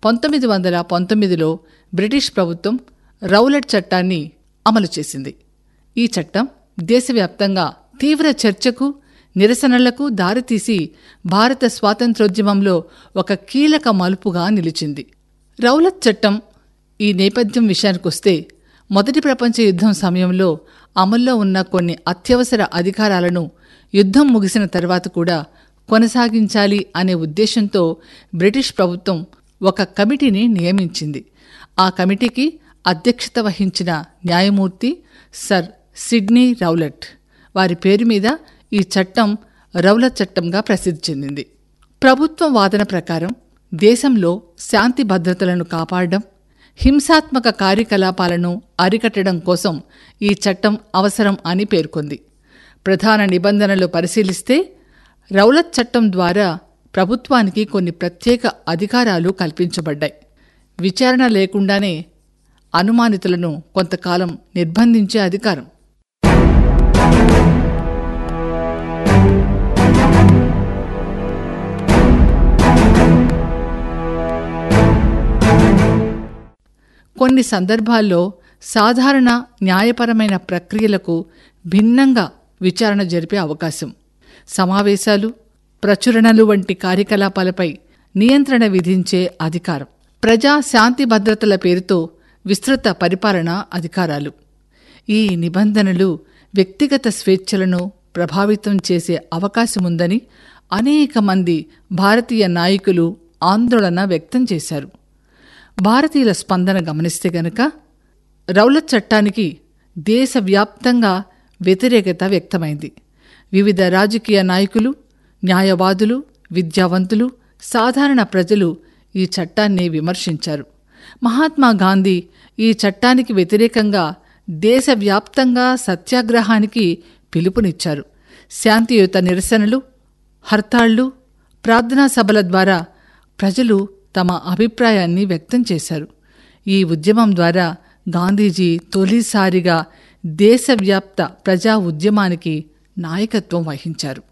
పంతొమ్మిది వందల పంతొమ్మిదిలో బ్రిటిష్ ప్రభుత్వం రౌలట్ చట్టాన్ని అమలు చేసింది ఈ చట్టం దేశవ్యాప్తంగా తీవ్ర చర్చకు నిరసనలకు దారితీసి భారత స్వాతంత్రోద్యమంలో ఒక కీలక మలుపుగా నిలిచింది రౌలత్ చట్టం ఈ నేపథ్యం విషయానికొస్తే మొదటి ప్రపంచ యుద్ధం సమయంలో అమల్లో ఉన్న కొన్ని అత్యవసర అధికారాలను యుద్ధం ముగిసిన తర్వాత కూడా కొనసాగించాలి అనే ఉద్దేశంతో బ్రిటిష్ ప్రభుత్వం ఒక కమిటీని నియమించింది ఆ కమిటీకి అధ్యక్షత వహించిన న్యాయమూర్తి సర్ సిడ్నీ రౌలట్ వారి పేరు మీద ఈ చట్టం రౌలట్ చట్టంగా ప్రసిద్ధి చెందింది ప్రభుత్వం వాదన ప్రకారం దేశంలో శాంతి భద్రతలను కాపాడడం హింసాత్మక కార్యకలాపాలను అరికట్టడం కోసం ఈ చట్టం అవసరం అని పేర్కొంది ప్రధాన నిబంధనలు పరిశీలిస్తే రౌలత్ చట్టం ద్వారా ప్రభుత్వానికి కొన్ని ప్రత్యేక అధికారాలు కల్పించబడ్డాయి విచారణ లేకుండానే అనుమానితులను కొంతకాలం నిర్బంధించే అధికారం కొన్ని సందర్భాల్లో సాధారణ న్యాయపరమైన ప్రక్రియలకు భిన్నంగా విచారణ జరిపే అవకాశం సమావేశాలు ప్రచురణలు వంటి కార్యకలాపాలపై నియంత్రణ విధించే అధికారం ప్రజా శాంతి భద్రతల పేరుతో విస్తృత పరిపాలన అధికారాలు ఈ నిబంధనలు వ్యక్తిగత స్వేచ్ఛలను ప్రభావితం చేసే అవకాశముందని అనేక మంది భారతీయ నాయకులు ఆందోళన వ్యక్తం చేశారు భారతీయుల స్పందన గమనిస్తే గనక రౌలత్ చట్టానికి దేశవ్యాప్తంగా వ్యతిరేకత వ్యక్తమైంది వివిధ రాజకీయ నాయకులు న్యాయవాదులు విద్యావంతులు సాధారణ ప్రజలు ఈ చట్టాన్ని విమర్శించారు మహాత్మా గాంధీ ఈ చట్టానికి వ్యతిరేకంగా దేశవ్యాప్తంగా సత్యాగ్రహానికి పిలుపునిచ్చారు శాంతియుత నిరసనలు హర్తాళ్లు ప్రార్థనా సభల ద్వారా ప్రజలు తమ అభిప్రాయాన్ని వ్యక్తం చేశారు ఈ ఉద్యమం ద్వారా గాంధీజీ తొలిసారిగా దేశవ్యాప్త ప్రజా ఉద్యమానికి నాయకత్వం వహించారు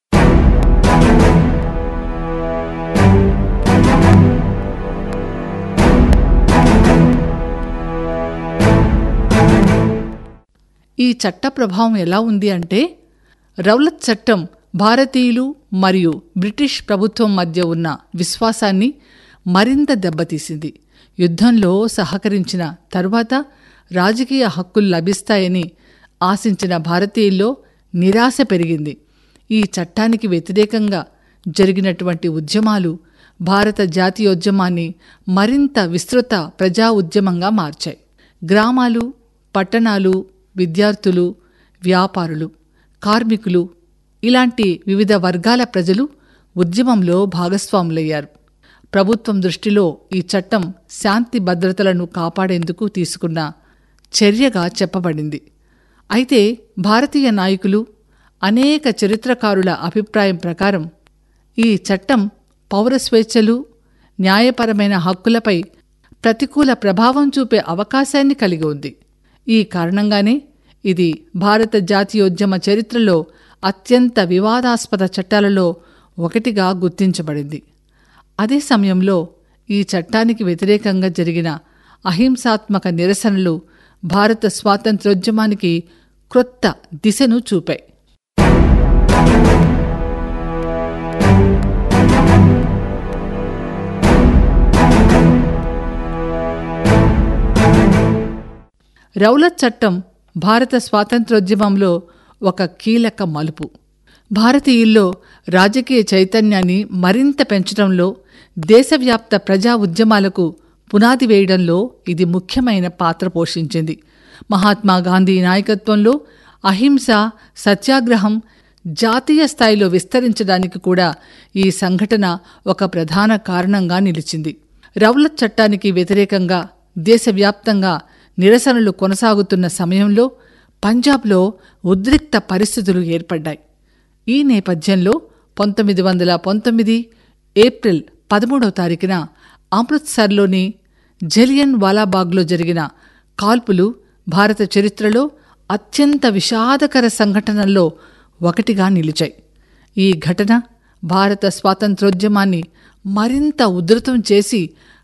ఈ చట్ట ప్రభావం ఎలా ఉంది అంటే రౌలత్ చట్టం భారతీయులు మరియు బ్రిటిష్ ప్రభుత్వం మధ్య ఉన్న విశ్వాసాన్ని మరింత దెబ్బతీసింది యుద్ధంలో సహకరించిన తరువాత రాజకీయ హక్కులు లభిస్తాయని ఆశించిన భారతీయుల్లో నిరాశ పెరిగింది ఈ చట్టానికి వ్యతిరేకంగా జరిగినటువంటి ఉద్యమాలు భారత జాతీయోద్యమాన్ని మరింత విస్తృత ప్రజా ఉద్యమంగా మార్చాయి గ్రామాలు పట్టణాలు విద్యార్థులు వ్యాపారులు కార్మికులు ఇలాంటి వివిధ వర్గాల ప్రజలు ఉద్యమంలో భాగస్వాములయ్యారు ప్రభుత్వం దృష్టిలో ఈ చట్టం శాంతి భద్రతలను కాపాడేందుకు తీసుకున్న చర్యగా చెప్పబడింది అయితే భారతీయ నాయకులు అనేక చరిత్రకారుల అభిప్రాయం ప్రకారం ఈ చట్టం పౌర స్వేచ్ఛలు న్యాయపరమైన హక్కులపై ప్రతికూల ప్రభావం చూపే అవకాశాన్ని కలిగి ఉంది ఈ కారణంగానే ఇది భారత జాతీయోద్యమ చరిత్రలో అత్యంత వివాదాస్పద చట్టాలలో ఒకటిగా గుర్తించబడింది అదే సమయంలో ఈ చట్టానికి వ్యతిరేకంగా జరిగిన అహింసాత్మక నిరసనలు భారత స్వాతంత్ర్యోద్యమానికి క్రొత్త దిశను చూపాయి రౌలత్ చట్టం భారత స్వాతంత్రోద్యమంలో ఒక కీలక మలుపు భారతీయుల్లో రాజకీయ చైతన్యాన్ని మరింత పెంచడంలో దేశవ్యాప్త ప్రజా ఉద్యమాలకు పునాది వేయడంలో ఇది ముఖ్యమైన పాత్ర పోషించింది మహాత్మా గాంధీ నాయకత్వంలో అహింస సత్యాగ్రహం జాతీయ స్థాయిలో విస్తరించడానికి కూడా ఈ సంఘటన ఒక ప్రధాన కారణంగా నిలిచింది రౌలత్ చట్టానికి వ్యతిరేకంగా దేశవ్యాప్తంగా నిరసనలు కొనసాగుతున్న సమయంలో పంజాబ్లో ఉద్రిక్త పరిస్థితులు ఏర్పడ్డాయి ఈ నేపథ్యంలో పంతొమ్మిది వందల పంతొమ్మిది ఏప్రిల్ పదమూడవ తారీఖున అమృత్సర్లోని జలియన్ వాలాబాగ్లో జరిగిన కాల్పులు భారత చరిత్రలో అత్యంత విషాదకర సంఘటనల్లో ఒకటిగా నిలిచాయి ఈ ఘటన భారత స్వాతంత్రోద్యమాన్ని మరింత ఉధృతం చేసి